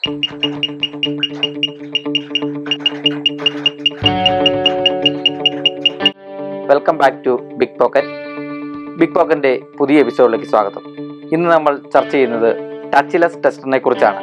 welcome back to big pocket big പോക്കറ്റിന്റെ പുതിയ എപ്പിസോഡിലേക്ക് സ്വാഗതം ഇന്ന് നമ്മൾ ചർച്ച ചെയ്യുന്നത് ടച്ച്ലെസ് ടെസ്റ്ററിനെ കുറിച്ചാണ്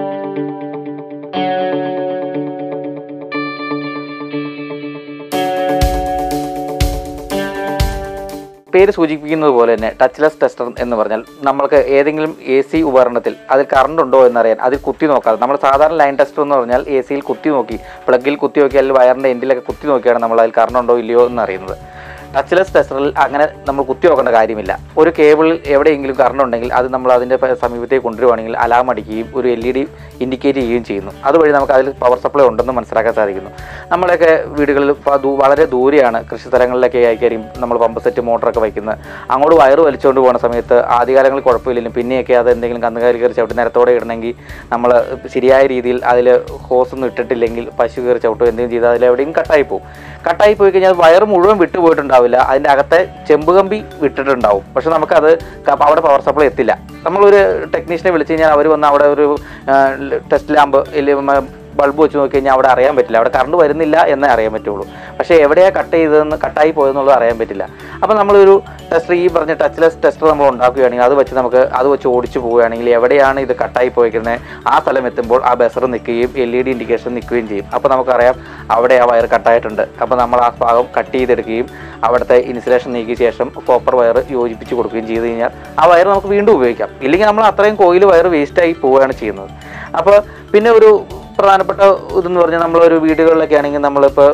പേര് സൂചിപ്പിക്കുന്നത് പോലെ തന്നെ ടച്ച്ലെസ് ടെസ്റ്റർ എന്ന് പറഞ്ഞാൽ നമ്മൾക്ക് ഏതെങ്കിലും എ സി ഉപകരണത്തിൽ അതിൽ കറണ്ട് ഉണ്ടോ എന്നറിയാൻ അതിൽ കുത്തി നോക്കാതെ നമ്മൾ സാധാരണ ലൈൻ ടെസ്റ്റർ എന്ന് പറഞ്ഞാൽ എ സിയിൽ കുത്തി നോക്കി പ്ലഗിൽ കുത്തി നോക്കി അല്ലെങ്കിൽ വയറിൻ്റെ എൻഡിലൊക്കെ കുത്തി നോക്കിയാണ് നമ്മൾ അതിൽ കറണ്ട് ഉണ്ടോ ഇല്ലയോ എന്ന് അറിയുന്നത് ടച്ച്ലെസ് ടെസ്റ്ററിൽ അങ്ങനെ നമ്മൾ കുത്തി നോക്കേണ്ട കാര്യമില്ല ഒരു കേബിളിൽ എവിടെയെങ്കിലും കറണ്ട് ഉണ്ടെങ്കിൽ അത് നമ്മൾ അതിൻ്റെ പ- സമീപത്തേക്ക് കൊണ്ടുവരുവാണെങ്കിൽ അലാം അടിക്കുകയും ഒരു എൽ ഇ ഡി ഇൻഡിക്കേറ്റ് ചെയ്യുകയും ചെയ്യുന്നു അതുവഴി നമുക്ക് അതിൽ പവർ സപ്ലൈ ഉണ്ടെന്ന് മനസ്സിലാക്കാൻ സാധിക്കുന്നു നമ്മുടെയൊക്കെ വീടുകളിൽ ഇപ്പോൾ ദൂ- വളരെ ദൂരെയാണ് കൃഷി സ്ഥലങ്ങളിലൊക്കെ ആയിരിക്കും നമ്മൾ പമ്പ് സെറ്റ് മോട്ടറൊക്കെ വയ്ക്കുന്നത് അങ്ങോട്ട് വയറ് വലിച്ചുകൊണ്ട് പോകുന്ന സമയത്ത് ആദ്യകാലങ്ങളിൽ കുഴപ്പമില്ലെങ്കിലും പിന്നെയൊക്കെ അത് എന്തെങ്കിലും കന്നുകാലി കയറി ചവിട്ടി നിരത്തോടെ ഇടണമെങ്കിൽ നമ്മൾ ശരിയായ രീതിയിൽ അതിൽ ഹോസ് ഒന്നും ഇട്ടിട്ടില്ലെങ്കിൽ പശു കയറി ചവിട്ടോ എന്തെങ്കിലും ചെയ്താൽ അതിൽ എവിടെയും കട്ടായി പോകും കട്ടായി പോയി കഴിഞ്ഞാൽ വയറ് മുഴുവൻ വിട്ടുപോയിട്ടുണ്ടാവില്ല അതിൻ്റെ അകത്തെ ചെമ്പ് കമ്പി വിട്ടിട്ടുണ്ടാവും പക്ഷെ നമുക്കത് ക- അവിടെ പവർ സപ്ലൈ എത്തില്ല നമ്മളൊരു ടെക്നീഷ്യനെ വിളിച്ച് കഴിഞ്ഞാൽ അവർ വന്ന് അവിടെ ഒരു ടെസ്റ്റ് ലാമ്പ് ബൾബ് വെച്ച് നോക്കി കഴിഞ്ഞാൽ അവിടെ അറിയാൻ പറ്റില്ല അവിടെ കറണ്ട് വരുന്നില്ല എന്നേ അറിയാൻ പറ്റുള്ളൂ പക്ഷേ എവിടെയാണ് കട്ട് ചെയ്തതെന്ന് കട്ടായി പോയെന്നുള്ളത് അറിയാൻ പറ്റില്ല അപ്പോൾ നമ്മളൊരു ടെസ്റ്റർ ഈ പറഞ്ഞ ടച്ച്ലെസ് ടെസ്റ്റർ നമ്മൾ ഉണ്ടാക്കുകയാണെങ്കിൽ അത് വെച്ച് നമുക്ക് അത് വെച്ച് ഓടിച്ചു പോവുകയാണെങ്കിൽ എവിടെയാണ് ഇത് കട്ടായി പോയിരിക്കുന്നത് ആ സ്ഥലം എത്തുമ്പോൾ ആ ബസർ നിൽക്കുകയും എൽ ഇ ഡി ഇൻഡിക്കേഷൻ നിൽക്കുകയും ചെയ്യും അപ്പോൾ നമുക്കറിയാം അവിടെ ആ വയർ കട്ടായിട്ടുണ്ട് അപ്പോൾ നമ്മൾ ആ ഭാഗം കട്ട് ചെയ്തെടുക്കുകയും അവിടുത്തെ ഇൻസുലേഷൻ നീക്കിയ ശേഷം കോപ്പർ വയർ യോജിപ്പിച്ച് കൊടുക്കുകയും ചെയ്ത് കഴിഞ്ഞാൽ ആ വയർ നമുക്ക് വീണ്ടും ഉപയോഗിക്കാം ഇല്ലെങ്കിൽ നമ്മൾ അത്രയും കോയിൽ വയർ വേസ്റ്റായി പോവുകയാണ് ചെയ്യുന്നത് അപ്പോൾ പിന്നെ ഒരു പ്രധാനപ്പെട്ട ഇതെന്ന് പറഞ്ഞാൽ നമ്മളൊരു വീടുകളിലൊക്കെ ആണെങ്കിൽ നമ്മളിപ്പോൾ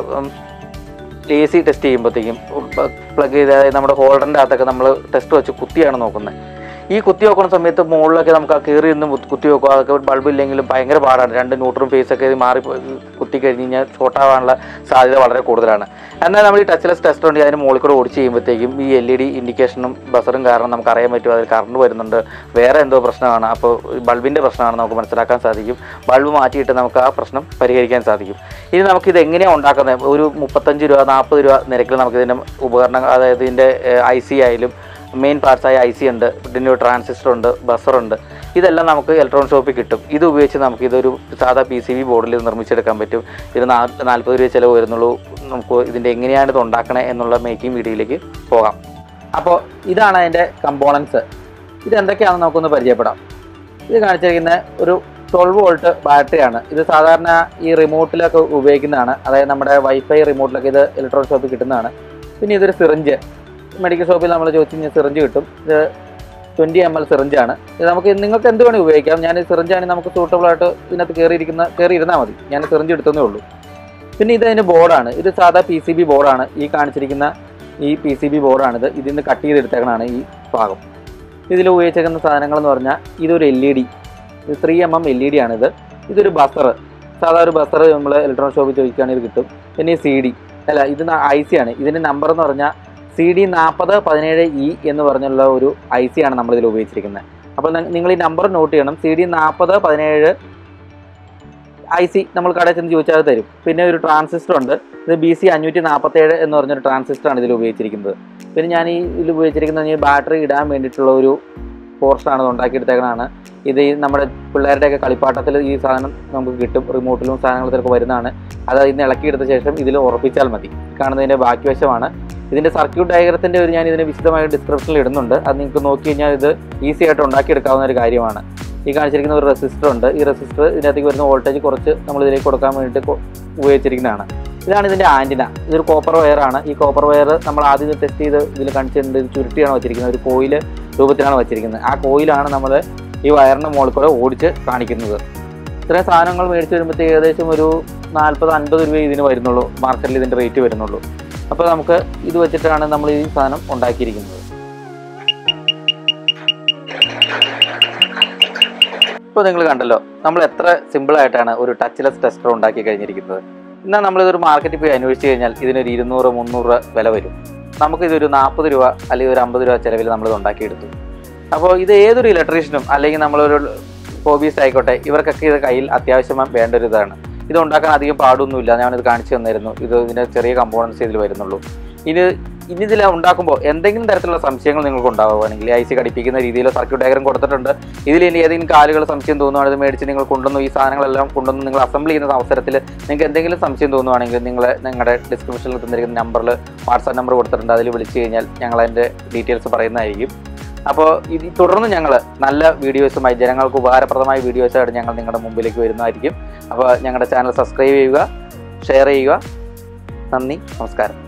എ സി ടെസ്റ്റ് ചെയ്യുമ്പോഴത്തേക്കും പ്ലഗ് ചെയ്ത നമ്മുടെ ഹോൾഡറിൻ്റെ അകത്തൊക്കെ നമ്മൾ ടെസ്റ്റ് വെച്ച് കുത്തിയാണ് നോക്കുന്നത് ഈ കുത്തി നോക്കുന്ന സമയത്ത് മുകളിലൊക്കെ നമുക്ക് ആ കയറി നിന്ന് കുത്തി- കുത്തി നോക്കുക അതൊക്കെ ബൾബ് ഇല്ലെങ്കിലും ഭയങ്കര പാടാണ് രണ്ട് ന്യൂട്രൽ ഫേസ് ഒക്കെ ഇത് മാറി പോയി കുത്തി കഴിഞ്ഞ് കഴിഞ്ഞാൽ ഷോർട്ട് ആവാനുള്ള സാധ്യത വളരെ കൂടുതലാണ് എന്നാൽ നമ്മൾ ഈ ടച്ച്ലെസ് ടെസ്റ്റ് ഉണ്ടെങ്കിൽ അതിന് മുകളിൽ കൂടെ ഓടിച്ച് ചെയ്യുമ്പോഴത്തേക്കും ഈ എൽ ഇ ഡി ഇൻഡിക്കേഷനും ബസറും കാരണം നമുക്ക് അറിയാൻ പറ്റും അതിൽ കറണ്ട് വരുന്നുണ്ട് വേറെ എന്തോ പ്രശ്നമാണ് അപ്പോൾ ബൾബിൻ്റെ പ്രശ്നമാണ് നമുക്ക് മനസ്സിലാക്കാൻ സാധിക്കും ബൾബ് മാറ്റിയിട്ട് നമുക്ക് ആ പ്രശ്നം പരിഹരിക്കാൻ സാധിക്കും ഇനി നമുക്കിത് എങ്ങനെയാണ് ഉണ്ടാക്കുന്നത് ഒരു മുപ്പത്തഞ്ച് രൂപ നാൽപ്പത് രൂപ നിരക്കിൽ നമുക്ക് ഇതിൻ്റെ ഉപകരണങ്ങൾ അതായത് ഇതിൻ്റെ ഐ സി ആയാലും മെയിൻ പാർട്സായ ഐ സി ഉണ്ട് ഇതിൻ്റെ ട്രാൻസിസ്റ്റർ ഉണ്ട് ബസറുണ്ട് ഇതെല്ലാം നമുക്ക് ഇലക്ട്രോൺ ഷോപ്പിൽ കിട്ടും ഇത് ഉപയോഗിച്ച് നമുക്ക് ഇതൊരു സാധാ പി സി ബി ബോർഡിൽ നിർമ്മിച്ചെടുക്കാൻ പറ്റും ഇത് നാ- നാൽപ്പത് രൂപ ചിലവ് വരുന്നുള്ളൂ നമുക്ക് ഇതിൻ്റെ എങ്ങനെയാണ് ഇത് ഉണ്ടാക്കണേ എന്നുള്ള മേക്കിംഗ് വീഡിയോയിലേക്ക് പോകാം അപ്പോൾ ഇതാണ് അതിൻ്റെ കമ്പോണൻസ് ഇത് എന്തൊക്കെയാണെന്ന് നമുക്കൊന്ന് പരിചയപ്പെടാം ഇത് കാണിച്ചിരിക്കുന്ന ഒരു ട്വൽവ് വോൾട്ട് ബാറ്ററിയാണ് ഇത് സാധാരണ ഈ റിമോട്ടിലൊക്കെ ഉപയോഗിക്കുന്നതാണ് അതായത് നമ്മുടെ വൈഫൈ റിമോട്ടിലൊക്കെ ഇത് ഇലക്ട്രോണിക് ഷോപ്പിൽ കിട്ടുന്നതാണ് പിന്നെ ഇതൊരു സിറിഞ്ച് മെഡിക്കൽ ഷോപ്പിൽ നമ്മൾ ചോദിച്ചു കഴിഞ്ഞാൽ സിറിഞ്ച് കിട്ടും ഇത് ട്വൻറ്റി എം എൽ സിറിഞ്ചാണ് ഇത് നമുക്ക് നിങ്ങൾക്ക് എന്ത് വേണമെങ്കിൽ ഉപയോഗിക്കാം ഞാൻ ഈ സിറിഞ്ചാണെങ്കിൽ നമുക്ക് സൂട്ടബിൾ ആയിട്ട് ഇതിനകത്ത് കയറിയിരിക്കുന്ന കയറി ഇരുന്നാൽ മതി ഞാൻ സിറിഞ്ച് എടുത്തതേ ഉള്ളൂ പിന്നെ ഇത് അതിൻ്റെ ബോർഡാണ് ഇത് സാധാ പി സി ബി ബോർഡാണ് ഈ കാണിച്ചിരിക്കുന്ന ഈ പി സി ബി ബോർഡാണിത് ഇതിൽ നിന്ന് കട്ട് ചെയ്തെടുത്തേക്കണാണ് ഈ ഭാഗം ഇതിൽ ഉപയോഗിച്ചേക്കുന്ന സാധനങ്ങൾ എന്ന് പറഞ്ഞാൽ ഇതൊരു എൽ ഇ ഡി ഇത് three M M L E D ആണിത് ഇതൊരു ബസർ സാധാ ഒരു ബസർ നമ്മൾ ഇലക്ട്രോണിക് ഷോപ്പിൽ ചോദിക്കുകയാണെങ്കിൽ കിട്ടും പിന്നെ ഈ സി ഡി അല്ല ഇത് ഐ സി ആണ് ഇതിൻ്റെ നമ്പർ എന്ന് പറഞ്ഞാൽ സി ഡി നാൽപ്പത് പതിനേഴ് ഇ എന്ന് പറഞ്ഞുള്ള ഒരു ഐ സി ആണ് നമ്മളിതിൽ ഉപയോഗിച്ചിരിക്കുന്നത് അപ്പോൾ നിങ്ങൾ ഈ നമ്പർ നോട്ട് ചെയ്യണം സി ഡി നാൽപ്പത് പതിനേഴ് ഐ സി നമ്മൾ കടയിൽ ചെന്ന് ചോദിച്ചാൽ അത് തരും പിന്നെ ഒരു ട്രാൻസിസ്റ്റർ ഉണ്ട് ഇത് ബി സി അഞ്ഞൂറ്റി നാൽപ്പത്തേഴ് എന്ന് പറഞ്ഞൊരു ട്രാൻസിസ്റ്ററാണ് ഇതിൽ ഉപയോഗിച്ചിരിക്കുന്നത് പിന്നെ ഞാൻ ഈ ഇതിൽ ഉപയോഗിച്ചിരിക്കുന്നത് ഈ ബാറ്ററി ഇടാൻ വേണ്ടിയിട്ടുള്ള ഒരു പോർഷനാണ് ഇത് ഉണ്ടാക്കിയെടുത്തേക്കണതാണ് ഇത് ഈ നമ്മുടെ പിള്ളേരുടെയൊക്കെ കളിപ്പാട്ടത്തിൽ ഈ സാധനം നമുക്ക് കിട്ടും റിമോട്ടിലും സാധനങ്ങളൊക്കെ വരുന്നതാണ് അത് ഇന്ന് ഇളക്കിയെടുത്ത ശേഷം ഇതിൽ ഉറപ്പിച്ചാൽ മതി കാണുന്നതിൻ്റെ ബാക്കി വശമാണ് ഇതിൻ്റെ സർക്യൂട്ട് ഡയഗ്രത്തിൻ്റെ ഒരു ഞാൻ ഇതിനെ വിശദമായ ഡിസ്ക്രിപ്ഷനിൽ ഇടുന്നുണ്ട് അത് നിങ്ങൾക്ക് നോക്കി കഴിഞ്ഞാൽ ഇത് ഈസി ആയിട്ട് ഉണ്ടാക്കിയെടുക്കാവുന്ന ഒരു കാര്യമാണ് ഈ കാണിച്ചിരിക്കുന്ന ഒരു റെസിസ്റ്റർ ഉണ്ട് ഈ റെസിസ്റ്റർ ഇതിനകത്തേക്ക് വരുന്ന വോൾട്ടേജ് കുറച്ച് നമ്മൾ ഇതിലേക്ക് കൊടുക്കാൻ വേണ്ടിയിട്ട് കൊ- ഉപയോഗിച്ചിരിക്കുന്നതാണ് ഇതാണ് ഇതിൻ്റെ ആൻറ്റിന ഇതൊരു കോപ്പർ വയറാണ് ഈ കോപ്പർ വയർ നമ്മൾ ആദ്യം ടെസ്റ്റ് ചെയ്ത് ഇതിൽ കാണിച്ചിട്ടുണ്ട് ഇത് ചുരുട്ടിയാണ് വെച്ചിരിക്കുന്നത് ഒരു കോയിൽ രൂപത്തിലാണ് വെച്ചിരിക്കുന്നത് ആ കോയിലാണ് നമ്മൾ ഈ വയറിൻ്റെ മുകളിൽ കൂടെ ഓടിച്ച് കാണിക്കുന്നത് ഇത്രയും സാധനങ്ങൾ മേടിച്ച് വരുമ്പോഴത്തേക്ക് ഏകദേശം ഒരു നാൽപ്പത് അൻപത് രൂപ ഇതിന് വരുന്നുള്ളൂ മാർക്കറ്റിൽ ഇതിൻ്റെ റേറ്റ് വരുന്നുള്ളൂ അപ്പോൾ നമുക്ക് ഇത് വെച്ചിട്ടാണ് നമ്മൾ ഈ സാധനം ഉണ്ടാക്കിയിരിക്കുന്നത് ഇപ്പോൾ നിങ്ങൾ കണ്ടല്ലോ നമ്മൾ എത്ര സിമ്പിളായിട്ടാണ് ഒരു ടച്ച്ലെസ് ടെസ്റ്റർ ഉണ്ടാക്കി കഴിഞ്ഞിരിക്കുന്നത് എന്നാൽ നമ്മളിതൊരു മാർക്കറ്റിൽ പോയി അന്വേഷിച്ച് കഴിഞ്ഞാൽ ഇതിനൊരു ഇരുന്നൂറ് മുന്നൂറ് രൂപ വില വരും നമുക്കിതൊരു നാൽപ്പത് രൂപ അല്ലെങ്കിൽ ഒരു അമ്പത് രൂപ ചിലവിൽ നമ്മളിത് ഉണ്ടാക്കിയെടുത്തു അപ്പോൾ ഇത് ഏതൊരു ഇലക്ട്രീഷ്യനും അല്ലെങ്കിൽ നമ്മളൊരു ഹോബീസ് ആയിക്കോട്ടെ ഇവർക്കൊക്കെ ഇത് കയ്യിൽ അത്യാവശ്യം വേണ്ട ഒരു ഇതാണ് ഇത് ഉണ്ടാക്കാൻ അധികം പാടൊന്നുമില്ല ഞാനിത് കാണിച്ചു തന്നിരുന്നു ഇത് ഇതിൻ്റെ ചെറിയ കമ്പോണൻസ് ഇതിൽ വരുന്നുള്ളൂ ഇത് ഇനി ഇതിൽ ഉണ്ടാക്കുമ്പോൾ എന്തെങ്കിലും തരത്തിലുള്ള സംശയങ്ങൾ നിങ്ങൾക്ക് ഉണ്ടാവുകയാണെങ്കിൽ ഐ സി ഘടിപ്പിക്കുന്ന രീതിയിൽ സർക്യൂട്ട് ഡയഗ്രം കൊടുത്തിട്ടുണ്ട് ഇതിൽ ഇനി ഏതെങ്കിലും കാലുകൾ സംശയം തോന്നുവാണെങ്കിൽ ഇത് മേടിച്ച് നിങ്ങൾ കൊണ്ടുവന്നു ഈ സാധനങ്ങളെല്ലാം കൊണ്ടുവന്ന് നിങ്ങൾ അസംബിൾ ചെയ്യുന്ന അവസരത്തിൽ നിങ്ങൾക്ക് എന്തെങ്കിലും സംശയം തോന്നുവാണെങ്കിൽ നിങ്ങൾ നിങ്ങളുടെ ഡിസ്ക്രിപ്ഷനിൽ തന്നിരിക്കുന്ന നമ്പറിൽ വാട്സാപ്പ് നമ്പർ കൊടുത്തിട്ടുണ്ട് അതിൽ വിളിച്ചു കഴിഞ്ഞാൽ ഞങ്ങൾ അതിൻ്റെ ഡീറ്റെയിൽസ് പറയുന്നതായിരിക്കും അപ്പോൾ ഇത് തുടർന്ന് ഞങ്ങൾ നല്ല വീഡിയോസുമായി ജനങ്ങൾക്ക് ഉപകാരപ്രദമായ വീഡിയോസായിട്ട് ഞങ്ങൾ നിങ്ങളുടെ മുമ്പിലേക്ക് വരുന്നതായിരിക്കും അപ്പോൾ ഞങ്ങളുടെ ചാനൽ സബ്സ്ക്രൈബ് ചെയ്യുക ഷെയർ ചെയ്യുക നന്ദി നമസ്കാരം